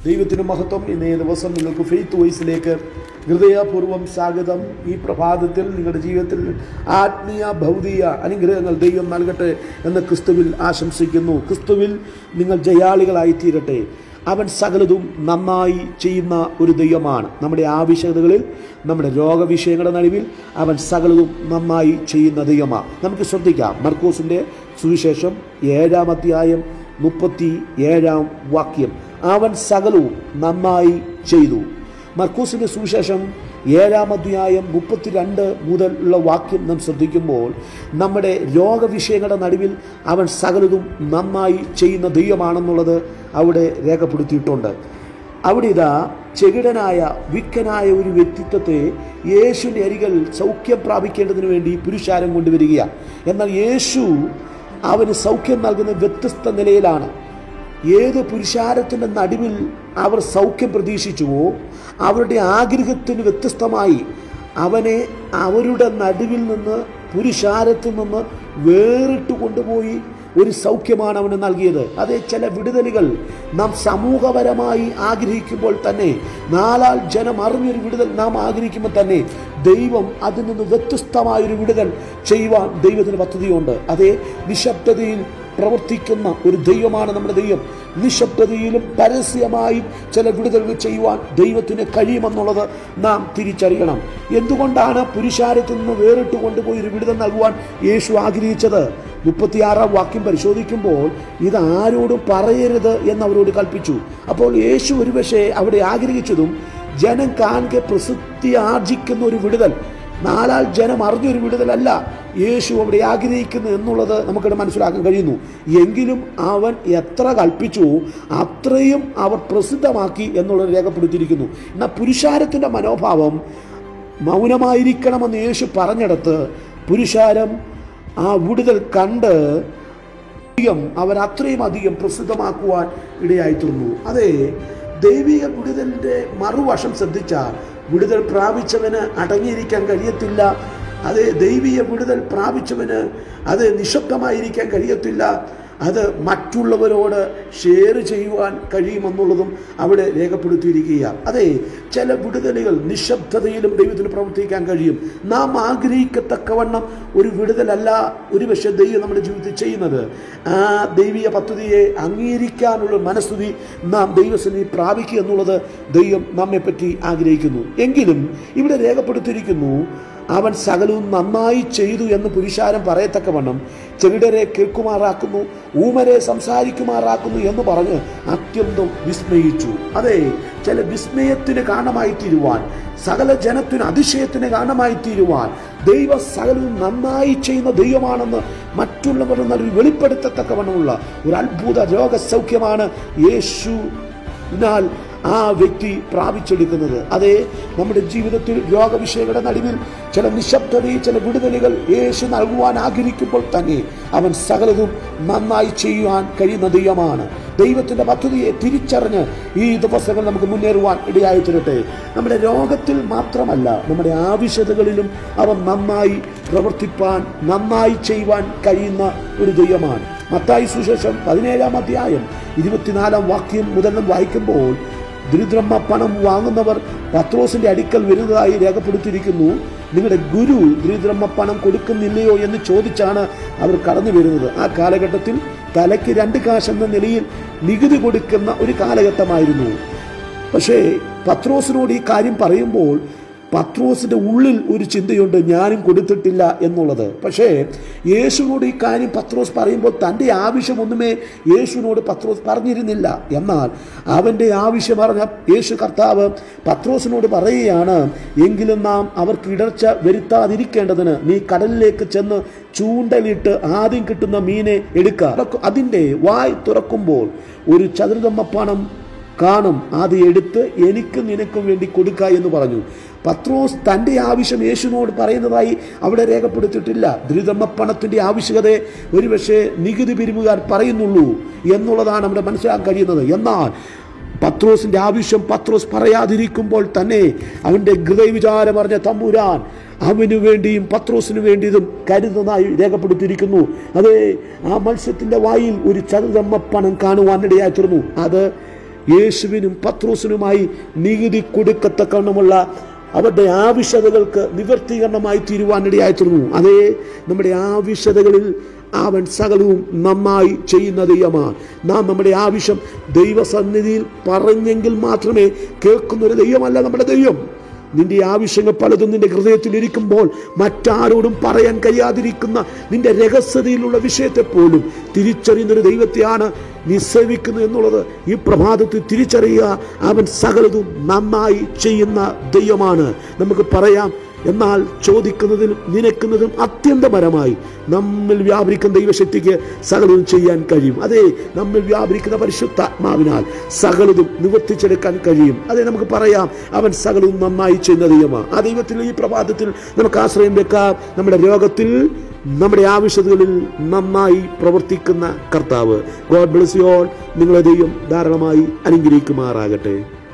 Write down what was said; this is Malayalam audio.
ദൈവത്തിന് മഹത്വം ഇന്നേ ദിവസം നിങ്ങൾക്ക് ഫെയ്ത്ത് വോയിസിലേക്ക് ഹൃദയപൂർവ്വം സ്വാഗതം ഈ പ്രഭാതത്തിൽ നിങ്ങളുടെ ജീവിതത്തിൽ ആത്മീയ ഭൗതിക അനുഗ്രഹങ്ങൾ ദൈവം നൽകട്ടെ എന്ന് ക്രിസ്തുവിൽ ആശംസിക്കുന്നു ക്രിസ്തുവിൽ നിങ്ങൾ ജയാളികളായി തീരട്ടെ അവൻ സകലതും നന്നായി ചെയ്യുന്ന ഒരു ദൈവമാണ് നമ്മുടെ ആവശ്യകതകളിൽ നമ്മുടെ രോഗവിഷയങ്ങളുടെ നടുവിൽ അവൻ സകലതും നന്നായി ചെയ്യുന്ന ദൈവമാണ് നമുക്ക് ശ്രദ്ധിക്കാം മർക്കോസിൻ്റെ സുവിശേഷം ഏഴാം അധ്യായം മുപ്പത്തി ഏഴാം വാക്യം അവൻ സകലവും നന്നായി ചെയ്തു മർക്കൂസിന്റെ സുവിശേഷം ഏഴാം അധ്യായം മുപ്പത്തിരണ്ട് മുതൽ ഉള്ള വാക്യം നാം ശ്രദ്ധിക്കുമ്പോൾ നമ്മുടെ രോഗവിഷയങ്ങളുടെ നടുവിൽ അവൻ സകലതും നന്നായി ചെയ്യുന്ന ദൈവമാണെന്നുള്ളത് അവിടെ രേഖപ്പെടുത്തിയിട്ടുണ്ട് അവിടെ ഇതാ ചെകിടനായ വിക്കനായ ഒരു വ്യക്തിത്വത്തെ യേശുവിൻ്റെ അരികൾ സൗഖ്യം പ്രാപിക്കേണ്ടതിന് വേണ്ടി പുരുഷാരം കൊണ്ടുവരികയാണ് എന്നാൽ യേശു അവന് സൗഖ്യം നൽകുന്ന വ്യത്യസ്ത നിലയിലാണ് ഏത് പുരുഷാരത്തിൻ്റെ നടുവിൽ അവർ സൗഖ്യം പ്രതീക്ഷിച്ചുവോ അവരുടെ ആഗ്രഹത്തിന് വ്യത്യസ്തമായി അവനെ അവരുടെ നടുവിൽ നിന്ന് പുരുഷാരത്തിൽ നിന്ന് വേറിട്ട് കൊണ്ടുപോയി ഒരു സൗഖ്യമാണ് അവന് നൽകിയത് അതേ ചില വിടുതലുകൾ നാം സമൂഹപരമായി ആഗ്രഹിക്കുമ്പോൾ തന്നെ നാലാൾ ജനം അറിഞ്ഞൊരു വിടുതൽ നാം ആഗ്രഹിക്കുമ്പോൾ തന്നെ ദൈവം അതിൽ നിന്ന് വ്യത്യസ്തമായൊരു വിടുതൽ ചെയ്യുവാൻ ദൈവത്തിന് പദ്ധതിയുണ്ട് അതേ നിശബ്ദതയിൽ പ്രവർത്തിക്കുന്ന ഒരു ദൈവമാണ് നമ്മുടെ ദൈവം നിശബ്ദതയിലും പരസ്യമായും ചില വിടുതലുകൾ ചെയ്യുവാൻ ദൈവത്തിന് കഴിയുമെന്നുള്ളത് നാം തിരിച്ചറിയണം എന്തുകൊണ്ടാണ് പുരുഷാരത്തിൽ നിന്ന് വേറിട്ട് കൊണ്ടുപോയി ഒരു വിടുതൽ നൽകുവാൻ യേശു ആഗ്രഹിച്ചത് മുപ്പത്തിയാറാം വാക്യം പരിശോധിക്കുമ്പോൾ ഇത് ആരോടും പറയരുത് എന്ന് അവരോട് കൽപ്പിച്ചു അപ്പോൾ യേശു ഒരുപക്ഷെ അവിടെ ആഗ്രഹിച്ചതും ജനം കാണെ പ്രസിദ്ധി ആർജിക്കുന്ന ഒരു വിടുതൽ നാലാൾ ജനം അറിഞ്ഞൊരു വിടുതലല്ല യേശു അവിടെ ആഗ്രഹിക്കുന്നു എന്നുള്ളത് നമുക്കിവിടെ മനസ്സിലാക്കാൻ കഴിയുന്നു എങ്കിലും അവൻ എത്ര കൽപ്പിച്ചു അത്രയും അവർ പ്രസിദ്ധമാക്കി എന്നുള്ളത് രേഖപ്പെടുത്തിയിരിക്കുന്നു എന്നാൽ പുരുഷാരത്തിൻ്റെ മനോഭാവം മൗനമായിരിക്കണമെന്ന് യേശു പറഞ്ഞിടത്ത് പുരുഷാരം ആ വിടുതൽ കണ്ട് അധികം അവർ അത്രയും അധികം പ്രസിദ്ധമാക്കുവാൻ ഇടയായിത്തീർന്നു അതെ ദൈവിക വിടുതലിൻ്റെ മറുവശം ശ്രദ്ധിച്ചാൽ വിടുതൽ പ്രാപിച്ചവന് അടങ്ങിയിരിക്കാൻ കഴിയത്തില്ല അത് ദൈവീയ വിടുതൽ പ്രാപിച്ചവന് അത് നിശബ്ദമായിരിക്കാൻ കഴിയത്തില്ല അത് മറ്റുള്ളവരോട് ഷെയർ ചെയ്യുവാൻ കഴിയുമെന്നുള്ളതും അവിടെ രേഖപ്പെടുത്തിയിരിക്കുകയാണ് അതെ ചില വിടുതലുകൾ നിശബ്ദതയിലും ദൈവത്തിന് പ്രവർത്തിക്കാൻ കഴിയും നാം ആഗ്രഹിക്കത്തക്കവണ്ണം ഒരു വിടുതലല്ല ഒരുപക്ഷെ ദൈവം നമ്മുടെ ജീവിതത്തിൽ ചെയ്യുന്നത് ആ ദൈവീയ പദ്ധതിയെ അംഗീകരിക്കാനുള്ള മനസ്തുതി നാം ദൈവസ്ഥിതി പ്രാപിക്കുക എന്നുള്ളത് ദൈവം നമ്മെപ്പറ്റി ആഗ്രഹിക്കുന്നു എങ്കിലും ഇവിടെ രേഖപ്പെടുത്തിയിരിക്കുന്നു അവൻ സകലവും നന്നായി ചെയ്തു എന്ന് പുരുഷാരം പറയത്തക്കവണ്ണം ചെവിടരെ കേൾക്കുമാറാക്കുന്നു ഊമരെ സംസാരിക്കുമാറാക്കുന്നു എന്ന് പറഞ്ഞ് അത്യന്തം വിസ്മയിച്ചു അതെ ചില വിസ്മയത്തിന് കാരണമായി തീരുവാൻ സകല ജനത്തിന് അതിശയത്തിന് കാരണമായി തീരുവാൻ ദൈവ സകലവും നന്നായി ചെയ്യുന്ന ദൈവമാണെന്ന് മറ്റുള്ളവർ നടുവിൽ വെളിപ്പെടുത്തത്തക്കവണ്ണമുള്ള ഒരു അത്ഭുത രോഗസൗഖ്യമാണ് യേശുവിനാൽ ആ വ്യക്തി പ്രാപിച്ചെടുക്കുന്നത് അതെ നമ്മുടെ ജീവിതത്തിൽ രോഗവിഷയങ്ങളുടെ നടുവിൽ ചില നിശബ്ദതയിൽ ചില വിടുതലുകൾ യേശു നൽകുവാൻ ആഗ്രഹിക്കുമ്പോൾ തന്നെ അവൻ സകലതും നന്നായി ചെയ്യുവാൻ കഴിയുന്ന ദൈവമാണ് ദൈവത്തിൻ്റെ പദ്ധതിയെ തിരിച്ചറിഞ്ഞ് ഈ ദിവസങ്ങൾ നമുക്ക് മുന്നേറുവാൻ ഇടയായി തീരട്ടെ നമ്മുടെ രോഗത്തിൽ മാത്രമല്ല നമ്മുടെ ആവശ്യതകളിലും അവൻ നന്നായി പ്രവർത്തിപ്പാൻ നന്നായി ചെയ്യുവാൻ കഴിയുന്ന ഒരു ദൈവമാണ് മത്തായി സുശേഷം പതിനേഴാം അധ്യായം ഇരുപത്തിനാലാം വാക്യം മുതൽ നാം വായിക്കുമ്പോൾ ദരിദ്രമ്മ പണം വാങ്ങുന്നവർ പത്രോസിന്റെ അടുക്കൽ വരുന്നതായി രേഖപ്പെടുത്തിയിരിക്കുന്നു നിങ്ങളുടെ ഗുരു ദരിദ്രമ്മ പണം കൊടുക്കുന്നില്ലയോ എന്ന് ചോദിച്ചാണ് അവർ കടന്നു വരുന്നത് ആ കാലഘട്ടത്തിൽ തലയ്ക്ക് രണ്ട് കാശ് എന്ന നിലയിൽ നികുതി കൊടുക്കുന്ന ഒരു കാലഘട്ടമായിരുന്നു പക്ഷേ പത്രോസിനോട് ഈ കാര്യം പറയുമ്പോൾ പത്രോസിന്റെ ഉള്ളിൽ ഒരു ചിന്തയുണ്ട് ഞാനും കൊടുത്തിട്ടില്ല എന്നുള്ളത് പക്ഷേ യേശുവിനോട് ഈ കാര്യം പത്രോസ് പറയുമ്പോൾ തൻ്റെ ആവശ്യമൊന്നുമേ യേശുവിനോട് പത്രോസ് പറഞ്ഞിരുന്നില്ല എന്നാൽ അവൻ്റെ ആവശ്യം അറിഞ്ഞ യേശു കർത്താവ് പത്രോസിനോട് പറയുകയാണ് എങ്കിലും നാം അവർക്ക് ഇടർച്ച വരുത്താതിരിക്കേണ്ടതിന് നീ കടലിലേക്ക് ചെന്ന് ചൂണ്ടലിട്ട് ആദ്യം കിട്ടുന്ന മീനെ എടുക്കുക അതിൻ്റെ വായ് തുറക്കുമ്പോൾ ഒരു ചതുരതമ്മപ്പണം കാണും അത് എടുത്ത് എനിക്ക് നിനക്കും വേണ്ടി കൊടുക്ക എന്ന് പറഞ്ഞു പത്രോസ് തൻ്റെ ആവശ്യം യേശുവിനോട് പറയുന്നതായി അവിടെ രേഖപ്പെടുത്തിയിട്ടില്ല ദ്രിതമ്മപ്പണത്തിൻ്റെ ആവശ്യകതയെ ഒരുപക്ഷെ നികുതി പിരിമുകാർ പറയുന്നുള്ളൂ എന്നുള്ളതാണ് നമ്മുടെ മനസ്സിലാക്കാൻ കഴിയുന്നത് എന്നാൽ പത്രോസിന്റെ ആവശ്യം പത്രോസ് പറയാതിരിക്കുമ്പോൾ തന്നെ അവന്റെ ഹൃദയവിചാരം അറിഞ്ഞ തമ്പുരാൻ അവനു വേണ്ടിയും പത്രോസിനു വേണ്ടിയതും കരുതുന്നതായി രേഖപ്പെടുത്തിയിരിക്കുന്നു അതേ ആ മത്സ്യത്തിന്റെ വായിൽ ഒരു ചതുരമ്മ പണം കാണുവാനിടയായി തീർന്നു അത് യേശുവിനും പത്രോസിനുമായി നികുതി കൊടുക്കത്തക്കവണ്ണമുള്ള അവരുടെ ആവശ്യതകൾക്ക് നിവർത്തീകരണമായി തീരുവാനിടയായി തീർന്നു അതേ നമ്മുടെ ആവശ്യതകളിൽ അവൻ സകലവും നന്നായി ചെയ്യുന്ന ദൈവമാണ് നാം നമ്മുടെ ആവശ്യം ദൈവസന്നിധിയിൽ പറഞ്ഞെങ്കിൽ മാത്രമേ കേൾക്കുന്ന ഒരു ദൈവമല്ല നമ്മുടെ ദൈവം നിന്റെ ആവശ്യങ്ങൾ പലതും നിന്റെ ഹൃദയത്തിൽ ഇരിക്കുമ്പോൾ മറ്റാരോടും പറയാൻ കഴിയാതിരിക്കുന്ന നിന്റെ രഹസ്യതയിലുള്ള വിഷയത്തെ പോലും തിരിച്ചറിയുന്നൊരു ദൈവത്തെയാണ് നീ സേവിക്കുന്നത് എന്നുള്ളത് ഈ പ്രഭാതത്തിൽ തിരിച്ചറിയുക അവൻ സകലതും നന്നായി ചെയ്യുന്ന ദൈവമാണ് നമുക്ക് പറയാം എന്നാൽ ചോദിക്കുന്നതിലും നിനക്കുന്നതും അത്യന്തപരമായി നമ്മിൽ വ്യാപരിക്കുന്ന ദൈവശക്തിക്ക് സകലതും ചെയ്യാൻ കഴിയും അതെ നമ്മിൽ വ്യാപരിക്കുന്ന പരിശുദ്ധാത്മാവിനാൽ സകലതും നിവർത്തിച്ചെടുക്കാൻ കഴിയും അതെ നമുക്ക് പറയാം അവൻ സകലവും നന്നായി ചെയ്യുന്ന ദൈവമാണ് ആ ദൈവത്തിൽ ഈ പ്രഭാതത്തിൽ നമുക്ക് ആശ്രയം വെക്കാം നമ്മുടെ രോഗത്തിൽ നമ്മുടെ ആവശ്യതകളിൽ നന്നായി പ്രവർത്തിക്കുന്ന കർത്താവ് ഗോഡ് ബ്ലസ് യു ഓൾ നിങ്ങളെ ദൈവം ധാരാളമായി അനുഗ്രഹിക്കുമാറാകട്ടെ